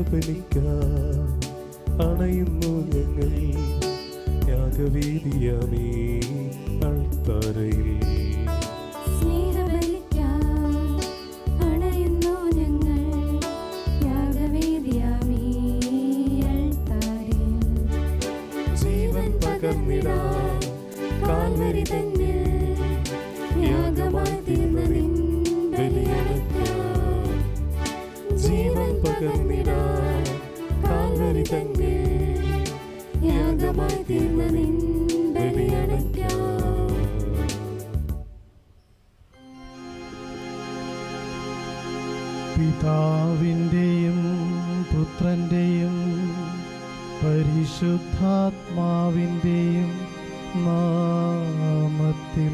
ബലിക്കാൻ അണയുന്നു ഞങ്ങൾ യാഗവേദിയാമേ അൾത്തറയിൽ സ്നേഹബലിക്കാൻ അണയുന്നു ഞങ്ങൾ യാഗവേദിയാമീ അൾത്താരയിൽ. ജീവൻ പകർന്നിടാൻ കാൽവരി തന്നിൽ യാഗമായി തീർന്ന നിൻ ബലിയണയ്ക്കാൻ. ജീവൻ പകർന്നിടാൻ കാൽവരി തന്നിൽ യാഗമായി തീർന്ന നിൻ ബലിയണയ്ക്കാൻ. പിതാവിൻ്റെയും പുത്രൻ്റെയും പരിശുദ്ധാത്മാവിൻ്റെയും നാമത്തിൽ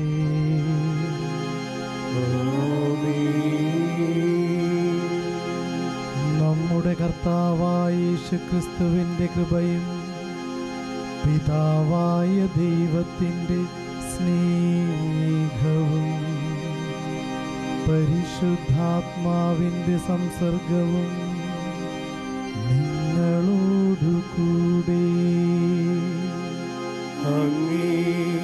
നമ്മുടെ കർത്താവായ യേശുക്രിസ്തുവിൻ്റെ കൃപയും പിതാവായ ദൈവത്തിൻ്റെ സ്നേഹവും പരിശുദ്ധാത്മാവിൻ്റെ സംസർഗവും നിങ്ങളോടുകൂടെ അങ്ങേ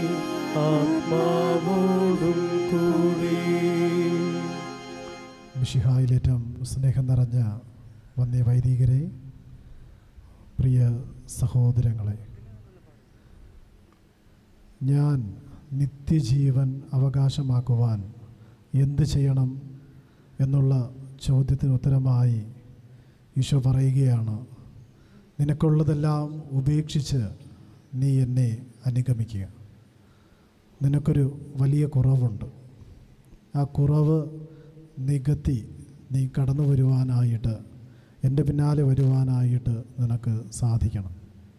ആത്മാവോടും കൂടി മിഷിഹായിലേറ്റം സ്നേഹം നിറഞ്ഞ വന്യ വൈദികരെ പ്രിയ സഹോദരങ്ങളെ ഞാൻ നിത്യജീവൻ അവകാശമാക്കുവാൻ എന്ത് ചെയ്യണം എന്നുള്ള ചോദ്യത്തിന് ഉത്തരമായി ഈശോ പറയുകയാണ് നിനക്കുള്ളതെല്ലാം ഉപേക്ഷിച്ച് നീ എന്നെ അനുഗമിക്കുക നിനക്കൊരു വലിയ കുറവുണ്ട് ആ കുറവ് നികത്തി നീ കടന്നു വരുവാനായിട്ട് എൻ്റെ പിന്നാലെ വരുവാനായിട്ട് നിനക്ക് സാധിക്കണം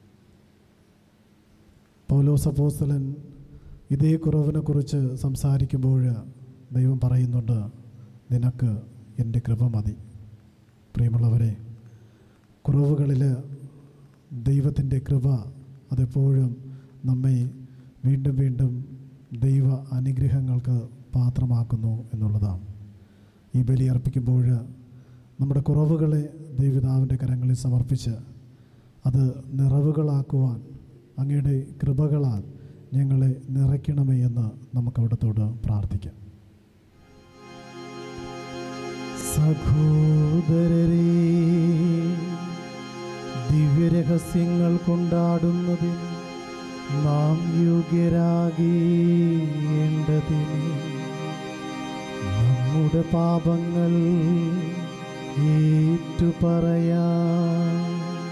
പൗലോസ് അപ്പോസ്തലൻ ഇതേ കുറവിനെക്കുറിച്ച് സംസാരിക്കുമ്പോൾ ദൈവം പറയുന്നുണ്ട് നിനക്ക് എൻ്റെ കൃപ മതി പ്രിയമുള്ളവരെ കുറവുകളിൽ ദൈവത്തിൻ്റെ കൃപ അതെപ്പോഴും നമ്മെ വീണ്ടും വീണ്ടും ദൈവ അനുഗ്രഹങ്ങൾക്ക് പാത്രമാക്കുന്നു എന്നുള്ളതാണ് ഈ ബലി അർപ്പിക്കുമ്പോൾ നമ്മുടെ കുറവുകളെ ദൈവപിതാവിൻ്റെ കരങ്ങളിൽ സമർപ്പിച്ച് അത് നിറവുകളാക്കുവാൻ അങ്ങയുടെ കൃപകളാൽ ഞങ്ങളെ നിറയ്ക്കണമേ എന്ന് നമുക്ക് അവിടത്തോട് പ്രാർത്ഥിക്കാം സഹോദരരേ ദിവ്യരഹസ്യങ്ങൾ കൊണ്ടാടുന്നതിൽ നാം യോഗ്യരാകേണ്ടതിന് നമ്മുടെ പാപങ്ങൾ ഏറ്റുപറയാം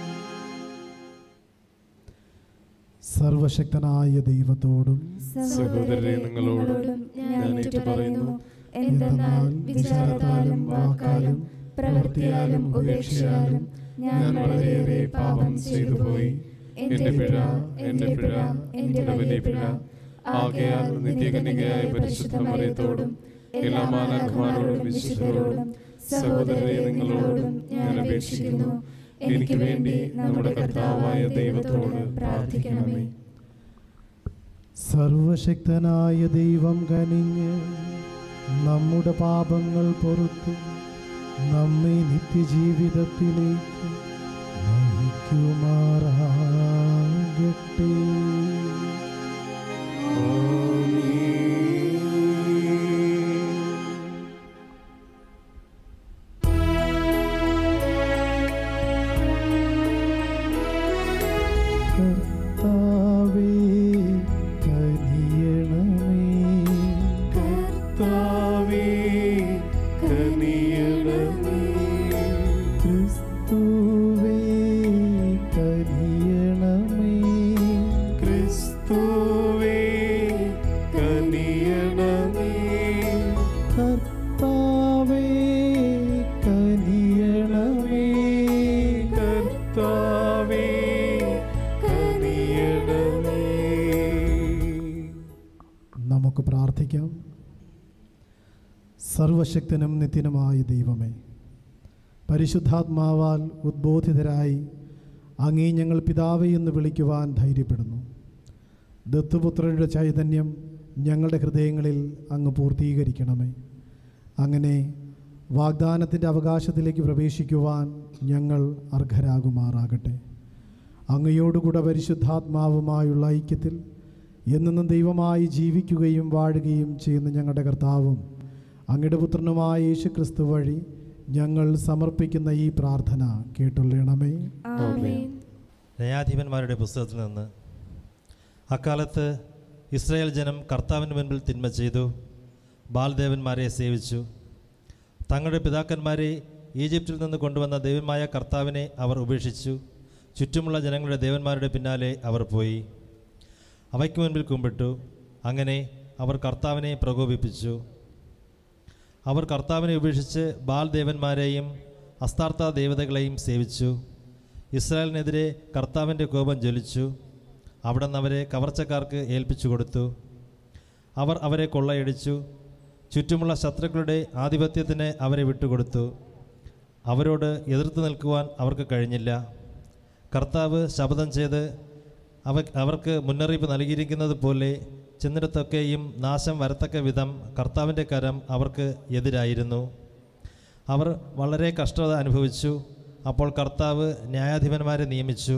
സർവശക്തനായ ദൈവത്തോടും സഹോദരരെ നിങ്ങളോടും ഞാൻ ഏറ്റുപറയുന്നു എന്തെന്നാൽ വിചാരത്താലും വാക്കാലും പ്രവൃത്തിയാലും ഉപേക്ഷയാലും ഞാൻ വളരെയേറെ പാപം ചെയ്തു പോയി എന്റെ പിഴ എന്റെ പിഴ എന്റെ വലിയ പിഴ ആകയാൽ നിത്യകന്യകയായ പരിശുദ്ധ മറിയത്തോടും എല്ലാ മാലാഖമാരോടും വിശുദ്ധരോടും സഹോദരരെ നിങ്ങളോടും ഞാൻ അപേക്ഷിക്കുന്നു എനിക്ക് വേണ്ടി നമ്മുടെ കർത്താവായ ദൈവത്തോട് പ്രാർത്ഥിക്കണമേ സർവശക്തനായ ദൈവം കനിഞ്ഞ് നമ്മുടെ പാപങ്ങൾ പൊറുത്ത് നമ്മെ നിത്യജീവിതത്തിലേക്ക് നയിക്കുമാറാകട്ടെ കർത്താവേ കനിയണമേ കർത്താവേ കനിയണമേ ക്രിസ്തുവേ കനിയണമേ ക്രിസ്തുവേ കനിയണമേ കർത്താവേ കനിയണമേ കർത്താവേ കനിയണമേ നമുക്ക് പ്രാർത്ഥിക്കാം സർവശക്തനും നിത്യനുമായ ദൈവമേ പരിശുദ്ധാത്മാവാൽ ഉദ്ബോധിതരായി അങ്ങേ ഞങ്ങൾ പിതാവേ എന്ന് വിളിക്കുവാൻ ധൈര്യപ്പെടുന്നു ദത്തുപുത്രരുടെ ചൈതന്യം ഞങ്ങളുടെ ഹൃദയങ്ങളിൽ അങ്ങ് പൂർത്തീകരിക്കണമേ അങ്ങനെ വാഗ്ദാനത്തിൻ്റെ അവകാശത്തിലേക്ക് പ്രവേശിക്കുവാൻ ഞങ്ങൾ അർഹരാകുമാറാകട്ടെ അങ്ങയോടുകൂടെ പരിശുദ്ധാത്മാവുമായുള്ള ഐക്യത്തിൽ എന്നെന്നും ദൈവമായി ജീവിക്കുകയും വാഴുകയും ചെയ്യുന്ന ഞങ്ങളുടെ കർത്താവും അങ്ങയുടെ പുത്രനുമായ യേശു ക്രിസ്തു വഴി ഞങ്ങൾ സമർപ്പിക്കുന്ന ഈ പ്രാർത്ഥന കേട്ടുള്ളണമേ ആമേൻ ന്യായാധിപന്മാരുടെ പുസ്തകത്തിൽ നിന്ന് അക്കാലത്ത് ഇസ്രായേൽ ജനം കർത്താവിന് മുൻപിൽ തിന്മ ചെയ്തു ബാൽദേവന്മാരെ സേവിച്ചു തങ്ങളുടെ പിതാക്കന്മാരെ ഈജിപ്തിൽ നിന്ന് കൊണ്ടുവന്ന ദൈവമായ കർത്താവിനെ അവർ ഉപേക്ഷിച്ചു ചുറ്റുമുള്ള ജനങ്ങളുടെ ദേവന്മാരുടെ പിന്നാലെ അവർ പോയി അവയ്ക്ക് മുൻപിൽ കുമ്പിട്ടു അങ്ങനെ അവർ കർത്താവിനെ പ്രകോപിപ്പിച്ചു അവർ കർത്താവിനെ ഉപേക്ഷിച്ച് ബാൽ ദേവന്മാരെയും അസ്താർത്ഥ ദേവതകളെയും സേവിച്ചു ഇസ്രായേലിനെതിരെ കർത്താവിൻ്റെ കോപം ജ്വലിച്ചു അവിടെ നിന്ന് അവരെ കവർച്ചക്കാർക്ക് ഏൽപ്പിച്ചു കൊടുത്തു അവർ അവരെ കൊള്ളയടിച്ചു ചുറ്റുമുള്ള ശത്രുക്കളുടെ ആധിപത്യത്തിന് അവരെ വിട്ടുകൊടുത്തു അവരോട് എതിർത്ത് നിൽക്കുവാൻ അവർക്ക് കഴിഞ്ഞില്ല കർത്താവ് ശപഥം ചെയ്ത് അവ അവർക്ക് മുന്നറിയിപ്പ് നൽകിയിരിക്കുന്നത് പോലെ ചെന്നിടത്തൊക്കെയും നാശം വരത്തക്ക വിധം കർത്താവിൻ്റെ കരം അവർക്ക് എതിരായിരുന്നു അവർ വളരെ കഷ്ടത അനുഭവിച്ചു അപ്പോൾ കർത്താവ് ന്യായാധിപന്മാരെ നിയമിച്ചു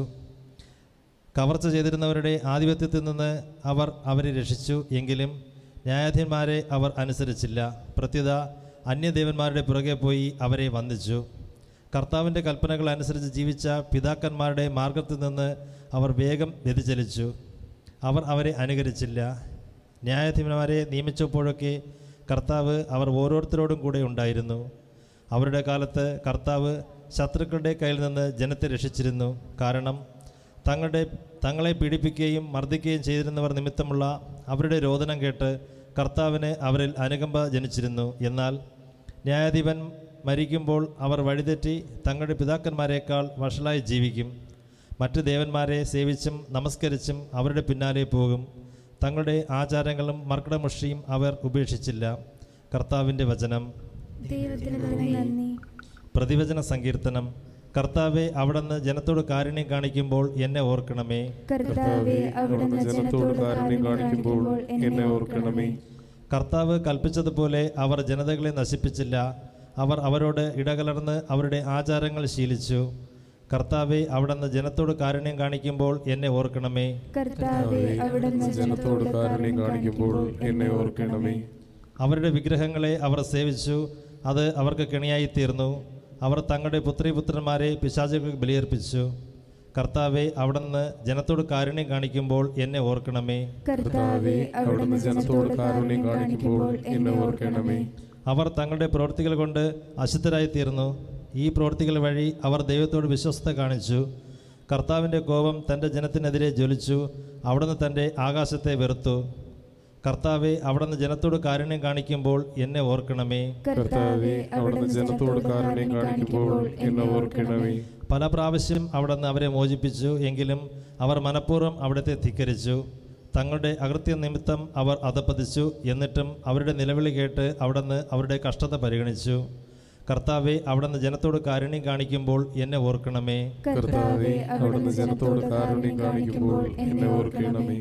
കവർച്ച ചെയ്തിരുന്നവരുടെ ആധിപത്യത്തിൽ നിന്ന് അവർ അവരെ രക്ഷിച്ചു എങ്കിലും ന്യായാധിപന്മാരെ അവർ അനുസരിച്ചില്ല പ്രത്യുത അന്യദേവന്മാരുടെ പുറകെ പോയി അവരെ വന്ദിച്ചു കർത്താവിൻ്റെ കൽപ്പനകൾ അനുസരിച്ച് ജീവിച്ച പിതാക്കന്മാരുടെ മാർഗത്തിൽ നിന്ന് അവർ വേഗം വ്യതിചലിച്ചു അവർ അവരെ അനുകരിച്ചില്ല ന്യായാധിപന്മാരെ നിയമിച്ചപ്പോഴൊക്കെ കർത്താവ് അവർ ഓരോരുത്തരോടും കൂടെ ഉണ്ടായിരുന്നു അവരുടെ കാലത്ത് കർത്താവ് ശത്രുക്കളുടെ കയ്യിൽ നിന്ന് ജനത്തെ രക്ഷിച്ചിരുന്നു കാരണം തങ്ങളുടെ തങ്ങളെ പീഡിപ്പിക്കുകയും മർദ്ദിക്കുകയും ചെയ്തിരുന്നവർ നിമിത്തമുള്ള അവരുടെ രോദനം കേട്ട് കർത്താവിന് അവരിൽ അനുകമ്പ ജനിച്ചിരുന്നു എന്നാൽ ന്യായാധിപൻ മരിക്കുമ്പോൾ അവർ വഴിതെറ്റി തങ്ങളുടെ പിതാക്കന്മാരെക്കാൾ വഷളായി ജീവിക്കും മറ്റ് ദേവന്മാരെ സേവിച്ചും നമസ്കരിച്ചും അവരുടെ പിന്നാലെ പോകും തങ്ങളുടെ ആചാരങ്ങളും മർക്കടമുഷിയും അവർ ഉപേക്ഷിച്ചില്ല കർത്താവിൻ്റെ വചനം ദൈവത്തിന് നന്ദി പ്രതിവചന സങ്കീർത്തനം കർത്താവെ അവിടുന്ന് ജനത്തോട് കാരുണ്യം കാണിക്കുമ്പോൾ എന്നെ ഓർക്കണമേ കർത്താവെ അവിടുന്ന് ജനത്തോട് കാരുണ്യം കാണിക്കുമ്പോൾ എന്നെ ഓർക്കണമേ കർത്താവ് കൽപ്പിച്ചതുപോലെ അവർ ജനതകളെ നശിപ്പിച്ചില്ല അവർ അവരോട് ഇടകലർന്ന് അവരുടെ ആചാരങ്ങൾ ശീലിച്ചു കർത്താവെ അവിടുന്ന് ജനത്തോട് കാരുണ്യം കാണിക്കുമ്പോൾ എന്നെ ഓർക്കണമേ കർത്താവെ അവിടുന്ന് ജനത്തോട് കാരുണ്യം കാണിക്കുമ്പോൾ എന്നെ ഓർക്കണമേ അവരുടെ വിഗ്രഹങ്ങളെ അവർ സേവിച്ചു അത് അവർക്ക് കെണിയായി തീർന്നു അവർ തങ്ങളുടെ പുത്രിപുത്രന്മാരെ പിശാചുകൾക്ക് ബലിയർപ്പിച്ചു കർത്താവെ അവിടുന്ന് ജനത്തോട് കാരുണ്യം കാണിക്കുമ്പോൾ എന്നെ ഓർക്കണമേ കർത്താവെ അവിടുന്ന് ജനത്തോട് കാരുണ്യം കാണിക്കുമ്പോൾ എന്നെ ഓർക്കണമേ അവർ തങ്ങളുടെ പ്രവൃത്തികൾ കൊണ്ട് അശുദ്ധരായി തീർന്നു ഈ പ്രവൃത്തികൾ വഴി അവർ ദൈവത്തോട് വിശ്വസ്ത കാണിച്ചു കർത്താവിൻ്റെ കോപം തൻ്റെ ജനത്തിനെതിരെ ജ്വലിച്ചു അവിടുന്ന് തൻ്റെ ആകാശത്തെ വെറുത്തു കർത്താവെ അവിടുന്ന് ജനത്തോട് കാരുണ്യം കാണിക്കുമ്പോൾ എന്നെ ഓർക്കണമേ കർത്താവെ അവിടുന്ന് ജനത്തോട് കാരുണ്യം കാണിക്കുമ്പോൾ എന്നെ ഓർക്കണമേ പല പ്രാവശ്യം അവിടുന്ന് അവരെ മോചിപ്പിച്ചു എങ്കിലും അവർ മനഃപൂർവ്വം അവിടുത്തെ ധിക്കരിച്ചു തങ്ങളുടെ അകൃത്യ നിമിത്തം അവർ അധപ്പതിച്ചു എന്നിട്ടും അവരുടെ നിലവിളി കേട്ട് അവിടുന്ന് അവരുടെ കഷ്ടത പരിഗണിച്ചു കർത്താവെ അവിടുന്ന് ജനത്തോട് കാരുണ്യം കാണിക്കുമ്പോൾ എന്നെ ഓർക്കണമേ കർത്താവെ അവിടുന്ന് ജനത്തോട് കാരുണ്യം കാണിക്കുമ്പോൾ എന്നെ ഓർക്കണമേ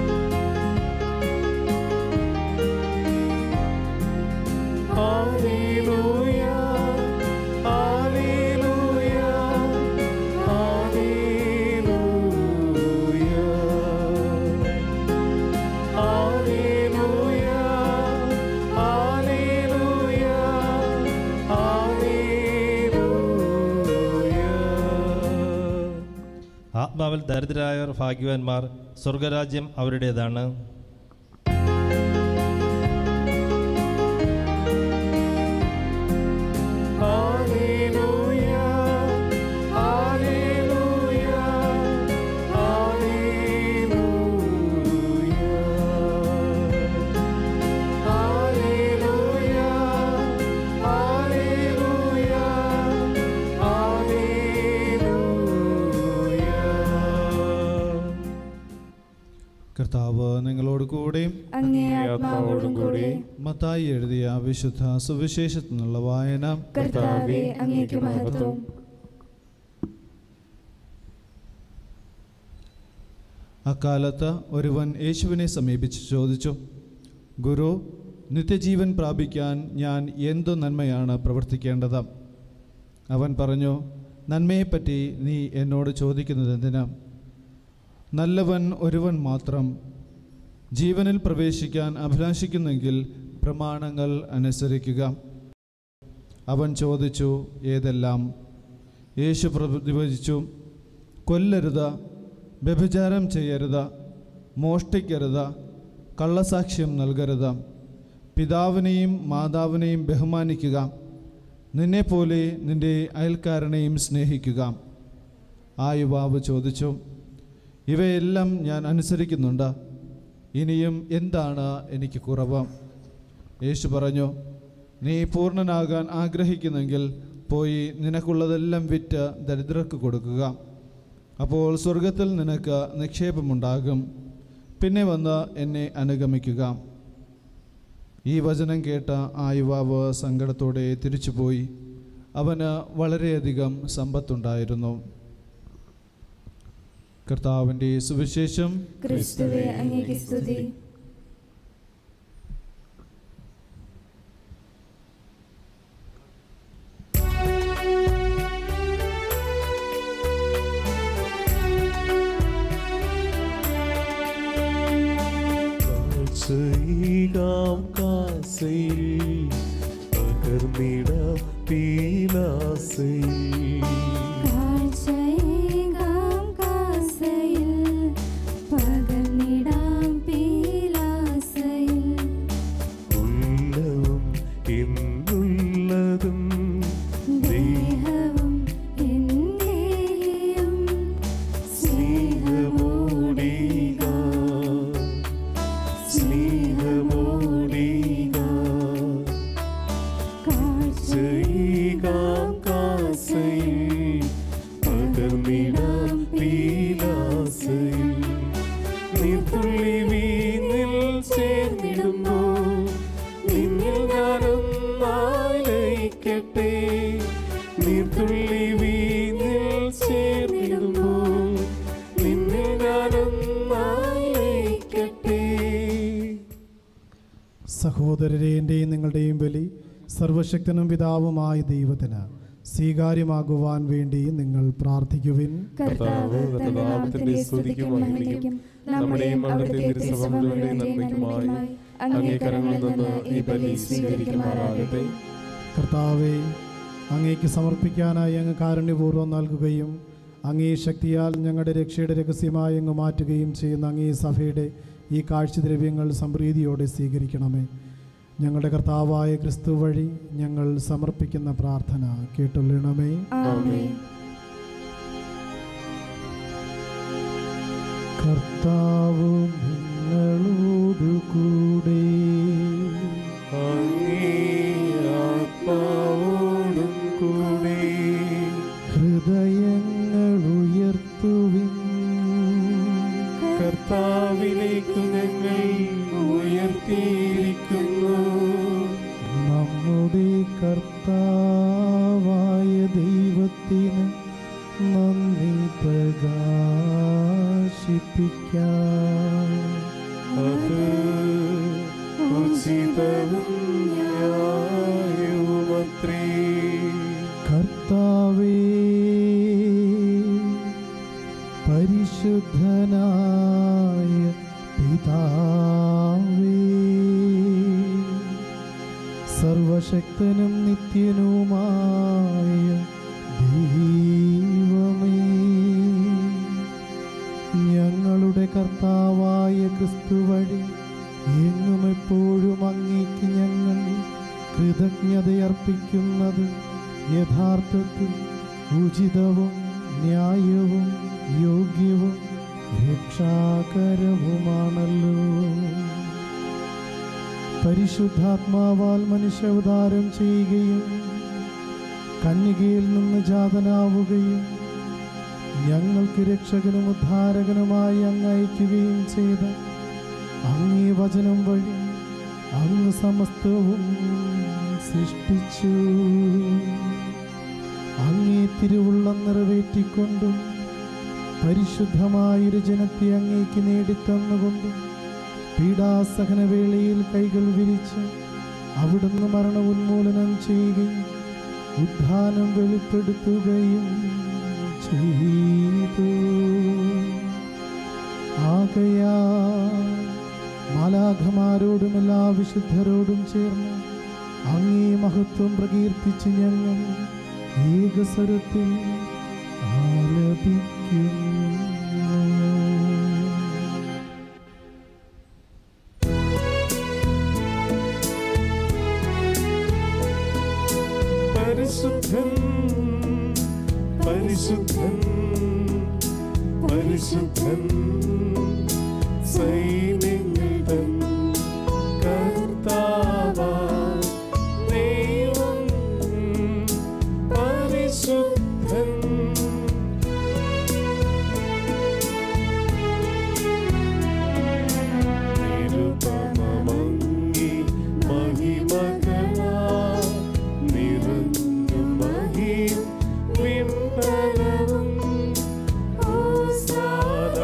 hallelujah hallelujah hallelujah hallelujah hallelujah hallelujah ആത്മാവിൽ ദരിദ്രരായവർ ഭാഗ്യവാന്മാർ സ്വർഗരാജ്യം അവരുടേതാണ് Hallelujah, hallelujah, hallelujah. Hallelujah, hallelujah, hallelujah. കർത്താവ് നിങ്ങളോട് കൂടെ അങ്ങേ ആത്മാവോടും കൂടെ മത്തായി എഴുതിയ വിശുദ്ധ സുവിശേഷത്തിൽ നിന്നുള്ള വായന കർത്താവെ അങ്ങേക്ക് മഹത്വം അക്കാലത്ത് ഒരുവൻ യേശുവിനെ സമീപിച്ച് ചോദിച്ചു ഗുരു നിത്യജീവൻ പ്രാപിക്കാൻ ഞാൻ എന്തു നന്മയാണ് പ്രവർത്തിക്കേണ്ടത് അവൻ പറഞ്ഞു നന്മയെപ്പറ്റി നീ എന്നോട് ചോദിക്കുന്നത് എന്തിനാ നല്ലവൻ ഒരുവൻ മാത്രം ജീവനിൽ പ്രവേശിക്കാൻ അഭിലാഷിക്കുന്നെങ്കിൽ പ്രമാണങ്ങൾ അനുസരിക്കുക അവൻ ചോദിച്ചു ഏതെല്ലാം യേശു പ്രതിവചിച്ചു കൊല്ലരുത് വ്യഭിചാരം ചെയ്യരുത് മോഷ്ടിക്കരുത് കള്ളസാക്ഷ്യം നൽകരുത് പിതാവിനെയും മാതാവിനെയും ബഹുമാനിക്കുക നിന്നെപ്പോലെ നിന്റെ അയൽക്കാരനെയും സ്നേഹിക്കുക ആ യുവാവ് ചോദിച്ചു ഇവയെല്ലാം ഞാൻ അനുസരിക്കുന്നുണ്ട് ഇനിയും എന്താണ് എനിക്ക് കുറവ് യേശു പറഞ്ഞു നീ പൂർണ്ണനാകാൻ ആഗ്രഹിക്കുന്നെങ്കിൽ പോയി നിനക്കുള്ളതെല്ലാം വിറ്റ് ദരിദ്രർക്ക് കൊടുക്കുക അപ്പോൾ സ്വർഗത്തിൽ നിനക്ക് നിക്ഷേപമുണ്ടാകും പിന്നെ വന്ന് എന്നെ അനുഗമിക്കുക ഈ വചനം കേട്ട ആ യുവാവ് സങ്കടത്തോടെ തിരിച്ചുപോയി അവന് വളരെയധികം സമ്പത്തുണ്ടായിരുന്നു കർത്താവിൻ്റെ സുവിശേഷം ക്രിസ്തുവെ അങ്ങേക്ക് സ്തുതി കാഴ്ചയിടാം കാസയിൽ പകർന്നിടാം പീലാസയിൽ കാഴ്ചയേകാം കാസയിൽ പകർന്നിടാം പീലാസയിൽ ഉള്ളവും എന്നുള്ളതും ദേഹവും എന്നേയും സ്നേഹമോടിക സ്നേഹമോടിക കാഴ്ചയിടാം കാസയിൽ പകർന്നിടാം പീലാസയിൽ നീർത്തുള്ളി വീഞ്ഞിൽ ചേർന്നിടുമ്പോൾ നിന്നിൽ ഞാനൊന്നായി ലയിക്കട്ടെ നീർത്തുള്ളി വീഞ്ഞിൽ ചേർന്നിടുമ്പോൾ നിന്നിൽ ഞാനൊന്നായി ലയിക്കട്ടെ സഹോദരരെ എൻ്റെയും നിങ്ങളുടെയും ബലി സർവശക്തനും പിതാവുമായ ദൈവത്തിന് സ്വീകാര്യമാകുവാൻ വേണ്ടി നിങ്ങൾ പ്രാർത്ഥിക്കുവിൻ കർത്താവ് തന്റെ നാമത്തിന്റെ സ്തുതിക്കും മഹിമയ്ക്കും നമ്മുടെയും അവിടുത്തെ തിരുസഭ മുഴുവന്റെയും നന്മയ്ക്കുമായി അങ്ങേ കരങ്ങളിൽ നിന്ന് ഈ ബലി സ്വീകരിക്കുമാറാകട്ടെ കർത്താവെ അങ്ങേക്ക് സമർപ്പിക്കാനായി അങ്ങ് കാരുണ്യപൂർവ്വം നൽകുകയും അങ്ങേ ശക്തിയാൽ ഞങ്ങളുടെ രക്ഷയുടെ രഹസ്യമായി അങ്ങ് മാറ്റുകയും ചെയ്യുന്ന അങ്ങേ സഭയുടെ ഈ കാഴ്ചദ്രവ്യങ്ങൾ സംപ്രീതിയോടെ സ്വീകരിക്കണമേ ഞങ്ങളുടെ കർത്താവായ ക്രിസ്തു വഴി ഞങ്ങൾ സമർപ്പിക്കുന്ന പ്രാർത്ഥന കേട്ടുള്ളണമേ ആമേൻ കർത്താവ് നിങ്ങളോടുകൂടെ അങ്ങേ ആത്മാവോടും കൂടെ ഹൃദയങ്ങൾ ഉയർത്തുവിൻ കർത്താവിലേക്ക് ഞങ്ങൾ ഉയർത്തിയിരിക്കുന്നു നമ്മുടെ കർത്താവായ ദൈവത്തിന് നന്ദി പ്രകാശിപ്പിക്കാം അത് ഉചിതവും ന്യായവുമത്രേ കർത്താവേ പരിശുദ്ധനായ പിതാവേ സർവശക്തനും നിത്യനുമായ ദൈവമേ ഞങ്ങളുടെ കർത്താവായ ക്രിസ്തു വഴി എങ്ങും എപ്പോഴും അങ്ങേക്ക് ഞങ്ങൾ കൃതജ്ഞതയർപ്പിക്കുന്നത് യഥാർത്ഥത്തിൽ ഉചിതവും ന്യായവും യോഗ്യവും രക്ഷാകരവുമാണല്ലോ പരിശുദ്ധാത്മാവാൽ മനുഷ്യാവതാരം ചെയ്യുകയും കന്യകയിൽ നിന്ന് ജാതനാവുകയും ഞങ്ങൾക്ക് രക്ഷകനും ഉദ്ധാരകനുമായി അങ്ങ് അയക്കുകയും ചെയ്ത അങ്ങേ വചനം വഴി അങ്ങ് സമസ്തവും സൃഷ്ടിച്ചു അങ്ങേ തിരുവുള്ളം നിറവേറ്റിക്കൊണ്ടും പരിശുദ്ധമായൊരു ജനത്തെ അങ്ങേക്ക് നേടിത്തന്നുകൊണ്ടും പീഡാസഹനവേളയിൽ കൈകൾ വിരിച്ച് അവിടുന്ന് മരണ ഉന്മൂലനം ചെയ്യുകയും ഉദ്ധാനം വെളിപ്പെടുത്തുകയും ചെയ്തു ആകയാ മാലാഖമാരോടും എല്ലാ വിശുദ്ധരോടും ചേർന്ന് അങ്ങേ മഹത്വം പ്രകീർത്തിച്ച് ഞങ്ങൾ ഏകസ്വരത്തിൽ ആലപിക്കുന്നു പരിശുദ്ധൻ പരിശുദ്ധൻ പരിശുദ്ധൻ സൈന്യങ്ങൾ തൻ കർത്താവാ ദൈവം പരിശുദ്ധൻ നിരുപമമങ്ങി മഹിമകളാ നിറഞ്ഞു മഹിം വിണ്ടലവും ഓസാന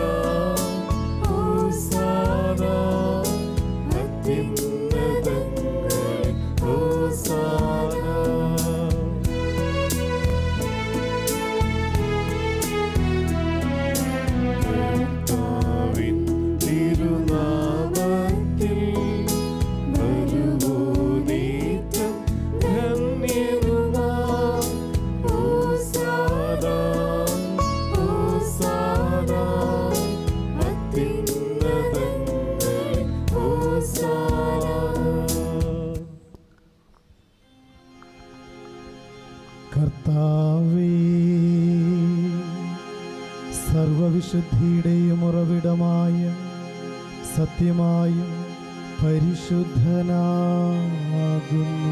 ഓസാന അത്യുന്നതങ്ങളിൽ ഓസാന കർത്താവിൻ തിരുനാമത്തിൽ വരുവോനേറ്റം ധന്യനുമാം ഓസാന ഓസാന അത്യുന്നതങ്ങളിൽ ഓസാന കർത്താവേ സർവവിശുദ്ധിയുടെയും ഉറവിടമായ സത്യമായും പരിശുദ്ധനാകുന്നു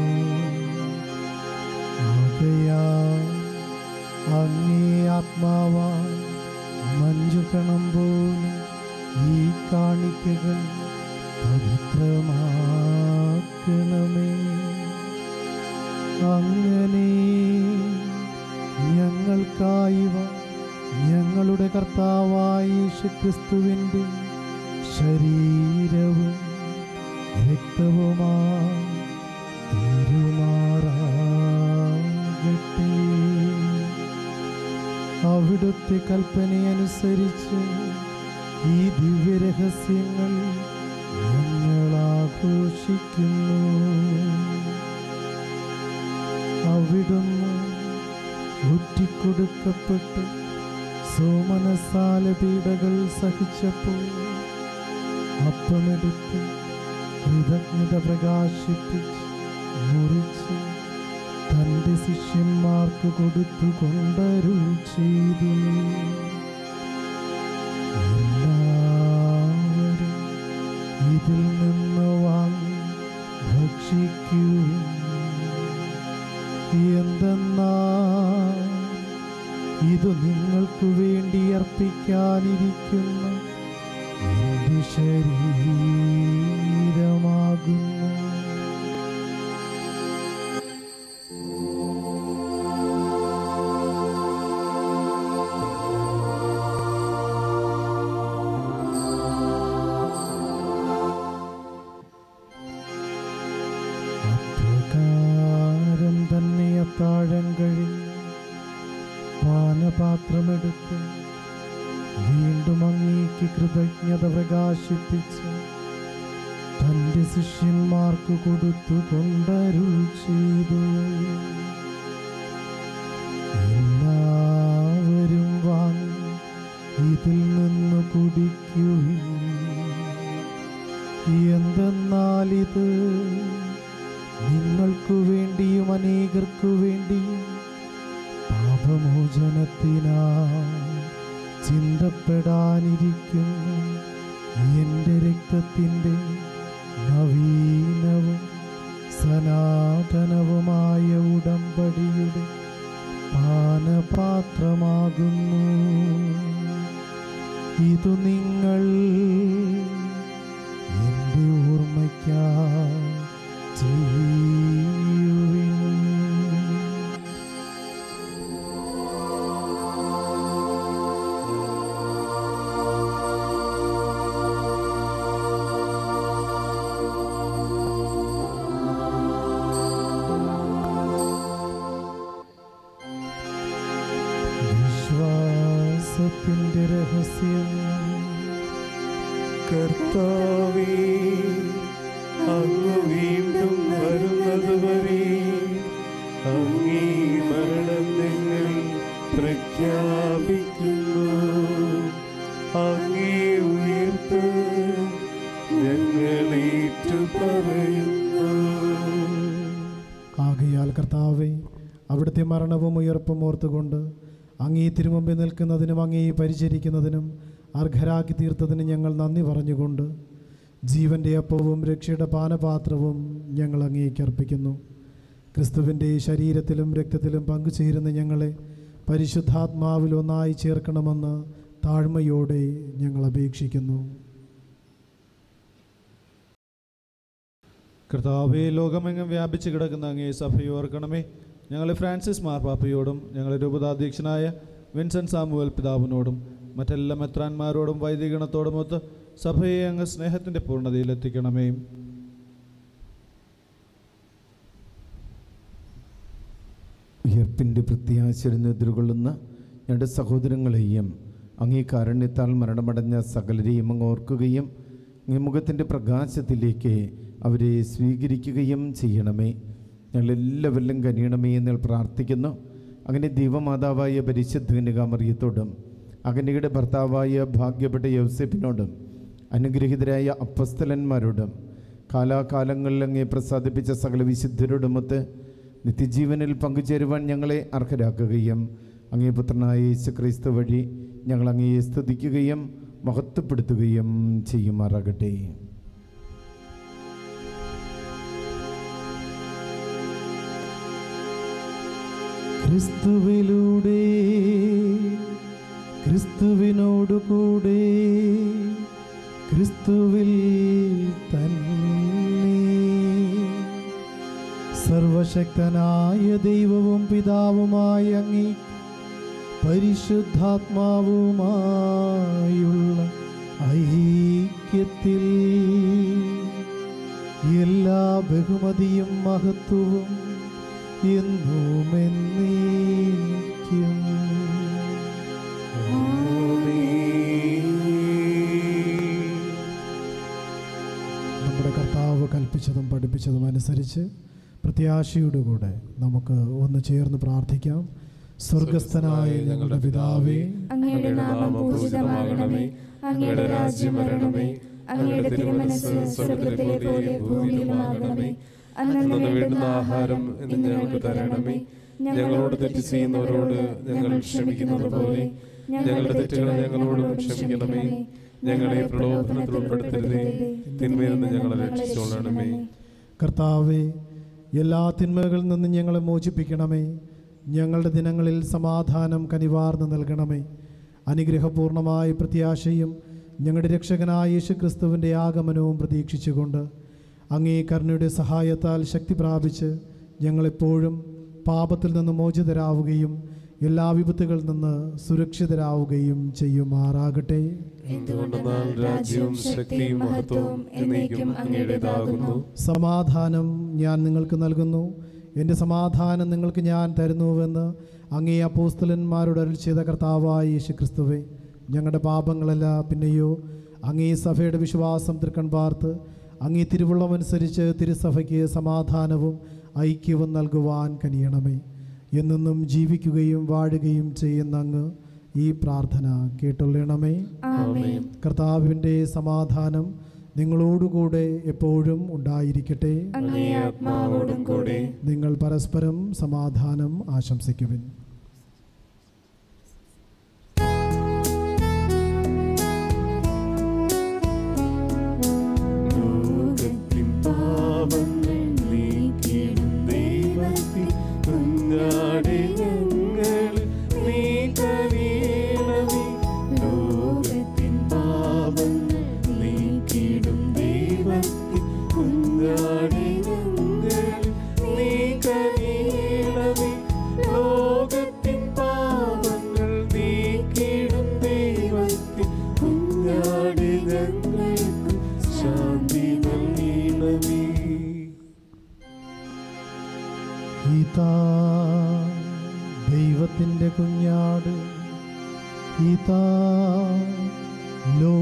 ആകയാ അങ്ങേ ആത്മാവാ മഞ്ജുകണം പോലെ ഈ കാണിക്കകൾ പവിത്രമാക്കണമേ അങ്ങനെ ഞങ്ങൾക്കായിവ ഞങ്ങളുടെ കർത്താവായ യേശുക്രിസ്തുവിൻ്റെ ശരീരവും രക്തവുമായി തീരുമാറാകട്ടെ അവിടുത്തെ കൽപ്പനയനുസരിച്ച് ഈ ദിവ്യരഹസ്യങ്ങൾ ഞങ്ങൾ ആഘോഷിക്കുന്നു അവിടുന്ന് ഒറ്റിക്കൊടുക്കപ്പെട്ട് സോമനസാല പീഡകൾ സഹിച്ചപ്പോൾ അപ്പമെടുത്ത് കൃതജ്ഞത പ്രകാശിപ്പിച്ച് മുറിച്ച് തൻ്റെ ശിഷ്യന്മാർക്ക് കൊടുത്തു കൊണ്ടരുൾ ചെയ്തു എല്ലാവരും ഇതിൽ നിന്ന് വാങ്ങി ഭക്ഷിക്കുവിൻ എന്തെന്നാ ഇത് നിങ്ങൾക്ക് വേണ്ടി അർപ്പിക്കാനിരിക്കുന്ന എൻ്റെ ശരീരമാകുന്നു അപ്രകാരം തന്നെ അത്താഴം കഴിഞ്ഞ് പാനപാത്രമെടുത്ത് വീണ്ടും അങ്ങേക്ക് കൃതജ്ഞത പ്രകാശിപ്പിച്ച് തൻ്റെ ശിഷ്യന്മാർക്ക് കൊടുത്തു കൊണ്ടരുൾ ചെയ്തു എല്ലാവരും വാങ്ങി ഇതിൽ നിന്ന് കുടിക്കുവിൻ എന്തെന്നാൽ ഇത് നിങ്ങൾക്കു വേണ്ടിയും അനേകർക്കു വേണ്ടിയും പാപമോചനത്തിനാ ചിന്തപ്പെടാനിരിക്കുന്ന എൻ്റെ രക്തത്തിൻ്റെ നവീനവും സനാതനവുമായ ഉടമ്പടിയുടെ പാനപാത്രമാകുന്നു ഇതു നിങ്ങൾ എൻ്റെ ഓർമ്മയ്ക്കാ ചെയ്യുവിൻ ും രഹസ്യം കർത്താവേ അങ്ങ് വീണ്ടും വരുന്നതുവരെ അങ്ങേ മരണം ഞങ്ങൾ പ്രഖ്യാപിക്കുന്നു അങ്ങേ ഉയർത്ത് ഞങ്ങൾ ഏറ്റുപറയുന്നു ആകയാൽ കർത്താവെ അവിടുത്തെ മരണവും ഉയർപ്പും ഓർത്തുകൊണ്ട് അങ്ങേ തിരുമുമ്പിൽ നിൽക്കുന്നതിനും അങ്ങേ പരിചരിക്കുന്നതിനും അർഹരാക്കി തീർത്തതിന് ഞങ്ങൾ നന്ദി പറഞ്ഞുകൊണ്ട് ജീവൻ്റെ അപ്പവും രക്ഷയുടെ പാനപാത്രവും ഞങ്ങൾ അങ്ങേക്ക് അർപ്പിക്കുന്നു ക്രിസ്തുവിൻ്റെ ശരീരത്തിലും രക്തത്തിലും പങ്കുചേരുന്ന ഞങ്ങളെ പരിശുദ്ധാത്മാവിൽ ഒന്നായി ചേർക്കണമെന്ന് താഴ്മയോടെ ഞങ്ങൾ അപേക്ഷിക്കുന്നു കർത്താവെ ലോകമെങ്ങും വ്യാപിച്ച് കിടക്കുന്ന അങ്ങേ സഭയെ ഓർക്കണമേ ഞങ്ങളെ ഫ്രാൻസിസ് മാർപ്പാപ്പയോടും ഞങ്ങളുടെ രൂപതാധ്യക്ഷനായ വിൻസെന്റ് സാമുവൽ പിതാവിനോടും മറ്റെല്ലാ മെത്രാന്മാരോടും വൈദികണത്തോടും ഒത്ത് സഭയെ അങ്ങ് സ്നേഹത്തിൻ്റെ പൂർണ്ണതയിലെത്തിക്കണമേ ഉയർപ്പിൻ്റെ പ്രത്യാശരുന്ന് എതിർകൊള്ളുന്ന ഞങ്ങളുടെ സഹോദരങ്ങളെയും അങ്ങേ കാരുണ്യത്താൽ മരണമടഞ്ഞ സകലരെയും അങ്ങ് ഓർക്കുകയും അങ്ങേ മുഖത്തിൻ്റെ പ്രകാശത്തിലേക്ക് അവരെ സ്വീകരിക്കുകയും ചെയ്യണമേ ഞങ്ങളെല്ലാവരിലും കനിയണമേ എന്ന് പ്രാർത്ഥിക്കുന്നു അങ്ങനെ ദൈവമാതാവായ പരിശുദ്ധ കന്യകാമറിയത്തോടും അകന്യയുടെ ഭർത്താവായ ഭാഗ്യപ്പെട്ട യൗസേപ്പിനോടും അനുഗ്രഹീതരായ അപ്പസ്തലന്മാരോടും കാലാകാലങ്ങളിൽ അങ്ങേ പ്രസാദിപ്പിച്ച സകല വിശുദ്ധരോടുമൊത്ത് നിത്യജീവനിൽ പങ്കുചേരുവാൻ ഞങ്ങളെ അർഹരാക്കുകയും അങ്ങേ പുത്രനായ യേശു ക്രിസ്തു വഴി ഞങ്ങൾ അങ്ങയെ സ്തുതിക്കുകയും മഹത്വപ്പെടുത്തുകയും ചെയ്യുമാറാകട്ടെ ക്രിസ്തുവിലൂടെ ക്രിസ്തുവിനോടു കൂടെ ക്രിസ്തുവിൽ തന്നെ സർവശക്തനായ ദൈവവും പിതാവുമായ അങ്ങേ പരിശുദ്ധാത്മാവുമായുള്ള ഐക്യത്തിൽ എല്ലാ ബഹുമതിയും മഹത്വവും എന്നും എന്നേക്കും നമ്മുടെ കർത്താവ് കൽപ്പിച്ചതും പഠിപ്പിച്ചതും അനുസരിച്ച് പ്രത്യാശയോടുകൂടെ നമുക്ക് ഒന്ന് ചേർന്ന് പ്രാർത്ഥിക്കാം സ്വർഗസ്ഥനായ ഞങ്ങളുടെ പിതാവേ അങ്ങയുടെ നാമം പൂജിതമാകണമേ അങ്ങയുടെ രാജ്യം വരണമേ അങ്ങയുടെ തിരുമനസ് സ്വർഗത്തിലെ പോലെ ഭൂമിയിലുമാകണമേ അന്നു വേണ്ടുന്ന ആഹാരം ഇന്ന് ഞങ്ങൾക്ക് തരണമേ ഞങ്ങളോട് തെറ്റ് ചെയ്യുന്നവരോട് ഞങ്ങൾ ക്ഷമിക്കുന്നത് പോലെ ഞങ്ങളുടെ തെറ്റുകൾ ഞങ്ങളോടും ക്ഷമിക്കണമേ ഞങ്ങളെ പ്രലോഭനത്തിൽ ഉൾപ്പെടുത്തരുതേ തിന്മയിൽ നിന്ന് ഞങ്ങളെ രക്ഷിച്ചോളണമേ കർത്താവെ എല്ലാ തിന്മകളിൽ നിന്നും ഞങ്ങളെ മോചിപ്പിക്കണമേ ഞങ്ങളുടെ ദിനങ്ങളിൽ സമാധാനം കനിവാർന്ന് നൽകണമേ അനുഗ്രഹപൂർണമായ പ്രത്യാശയും ഞങ്ങളുടെ രക്ഷകനായ യേശു ക്രിസ്തുവിൻ്റെ ആഗമനവും പ്രതീക്ഷിച്ചുകൊണ്ട് അങ്ങേ കരുണയുടെ സഹായത്താൽ ശക്തി പ്രാപിച്ച് ഞങ്ങളെപ്പോഴും പാപത്തിൽ നിന്ന് മോചിതരാവുകയും എല്ലാ വിപത്തുകളിൽ നിന്ന് സുരക്ഷിതരാവുകയും ചെയ്യുമാറാകട്ടെ എന്തുകൊണ്ടെന്നാൽ രാജ്യവും ശക്തിയും മഹത്വവും എന്നേക്കും അങ്ങയുടേതാകുന്നു സമാധാനം ഞാൻ നിങ്ങൾക്ക് നൽകുന്നു എൻ്റെ സമാധാനം നിങ്ങൾക്ക് ഞാൻ തരുന്നുവെന്ന് അങ്ങേ അപ്പോസ്തലന്മാരോട് അരുൾ ചെയ്ത കർത്താവായ യേശു ക്രിസ്തുവേ ഞങ്ങളുടെ പാപങ്ങളല്ല പിന്നെയോ അങ്ങേ സഭയുടെ വിശ്വാസം തൃക്കൺ പാർത്ത് അങ്ങേ തിരുവുള്ളമനുസരിച്ച് തിരുസഭയ്ക്ക് സമാധാനവും ഐക്യവും നൽകുവാൻ കനിയണമേ എന്നെന്നും ജീവിക്കുകയും വാഴുകയും ചെയ്യുന്ന അങ്ങ് ഈ പ്രാർത്ഥന കേട്ടുള്ളണമേ ആമേൻ കർത്താവിൻ്റെ സമാധാനം നിങ്ങളോടുകൂടെ എപ്പോഴും ഉണ്ടായിരിക്കട്ടെ അങ്ങേ ആത്മാവോടും കൂടെ നിങ്ങൾ പരസ്പരം സമാധാനം ആശംസിക്കുവിൻ ലോകത്തിൻ പാപങ്ങൾ നീക്കിയിടും ദൈവത്തിൻ കുഞ്ഞാടെ ഞങ്ങളിൽ നീ കനിയണമേ. ലോകത്തിൻ പാപങ്ങൾ നീക്കിയിടും ദൈവത്തിൻ കുഞ്ഞാടെ ഞങ്ങളിൽ നീ കനിയണമേ. ലോകത്തിൻ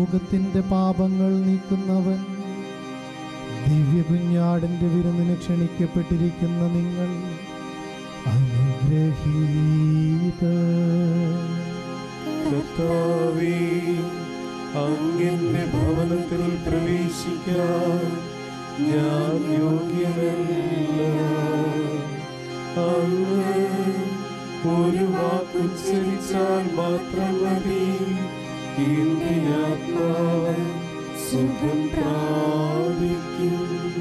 ലോകത്തിന്റെ പാപങ്ങൾ നീക്കുന്നവൻ ദിവ്യ കുഞ്ഞാടിന്റെ വിരുന്നിന് ക്ഷണിക്കപ്പെട്ടിരിക്കുന്ന നിങ്ങൾ അനുഗ്രഹീത കർത്താവേ അങ്ങന്റെ ഭവനത്തിൽ പ്രവേശിക്കാൻ ഞാൻ യോഗ്യനല്ല അങ്ങ് ഒരു വാക്കുച്ചരിച്ചാൽ മാത്രം മതി എന്റെ ആത്മാവ് സുഖം പ്രാപിക്കും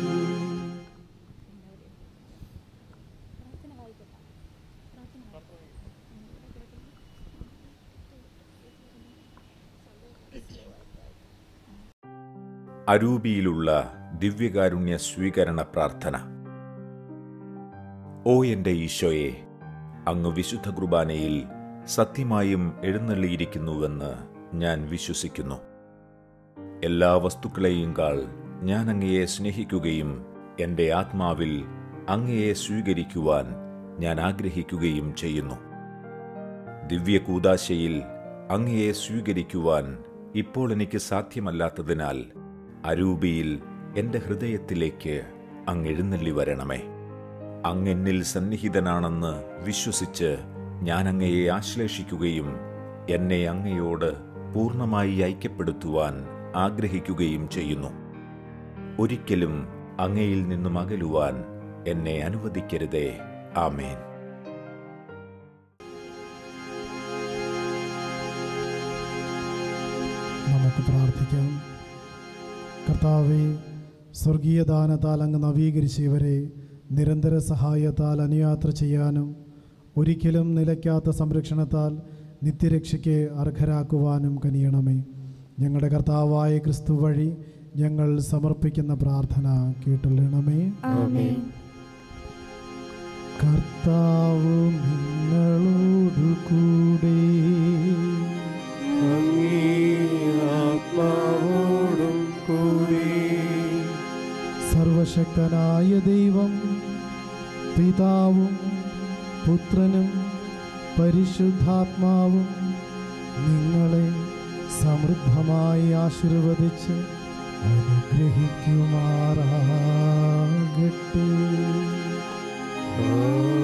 അരൂപിയിലുള്ള ദിവ്യകാരുണ്യ സ്വീകരണ പ്രാർത്ഥന ഓ എൻ്റെ ഈശോയെ അങ്ങ് വിശുദ്ധ കുർബാനയിൽ സത്യമായും എഴുന്നള്ളിയിരിക്കുന്നുവെന്ന് ഞാൻ വിശ്വസിക്കുന്നു എല്ലാ വസ്തുക്കളെയും കാൾ ഞാൻ അങ്ങയെ സ്നേഹിക്കുകയും എൻ്റെ ആത്മാവിൽ അങ്ങയെ സ്വീകരിക്കുവാൻ ഞാൻ ആഗ്രഹിക്കുകയും ചെയ്യുന്നു ദിവ്യ കൂതാശയിൽ അങ്ങയെ സ്വീകരിക്കുവാൻ ഇപ്പോൾ എനിക്ക് സാധ്യമല്ലാത്തതിനാൽ അരൂപിയിൽ എൻ്റെ ഹൃദയത്തിലേക്ക് അങ്ങ് എഴുന്നള്ളി വരണമേ അങ്ങെന്നിൽ സന്നിഹിതനാണെന്ന് വിശ്വസിച്ച് ഞാൻ അങ്ങയെ ആശ്ലേഷിക്കുകയും എന്നെ അങ്ങയോട് പൂർണ്ണമായി ഐക്യപ്പെടുത്തുവാൻ ആഗ്രഹിക്കുകയും ചെയ്യുന്നു ഒരിക്കലും അങ്ങയിൽ നിന്നും അകലുവാൻ എന്നെ അനുവദിക്കരുതേ ആമേൻ നമുക്ക് പ്രാർത്ഥിക്കാം കർത്താവെ സ്വർഗീയ ദാനത്താൽ അങ്ങ് നവീകരിച്ച ഇവരെ നിരന്തര സഹായത്താൽ അനുയാത്ര ചെയ്യാനും ഒരിക്കലും നിലയ്ക്കാത്ത സംരക്ഷണത്താൽ നിത്യരക്ഷയ്ക്ക് അർഹരാക്കുവാനും കനിയണമേ ഞങ്ങളുടെ കർത്താവായ ക്രിസ്തു വഴി ഞങ്ങൾ സമർപ്പിക്കുന്ന പ്രാർത്ഥന കേട്ടുള്ളണമേ ആമേൻ കർത്താവ് നിങ്ങളോടു കൂടെ അങ്ങേ ആത്മാവോടും കൂടി സർവശക്തനായ ദൈവം പിതാവും പുത്രനും പരിശുദ്ധാത്മാവും നിങ്ങളെ സമൃദ്ധമായി ആശീർവദിച്ച് അനുഗ്രഹിക്കുമാറാകട്ടെ ആമേൻ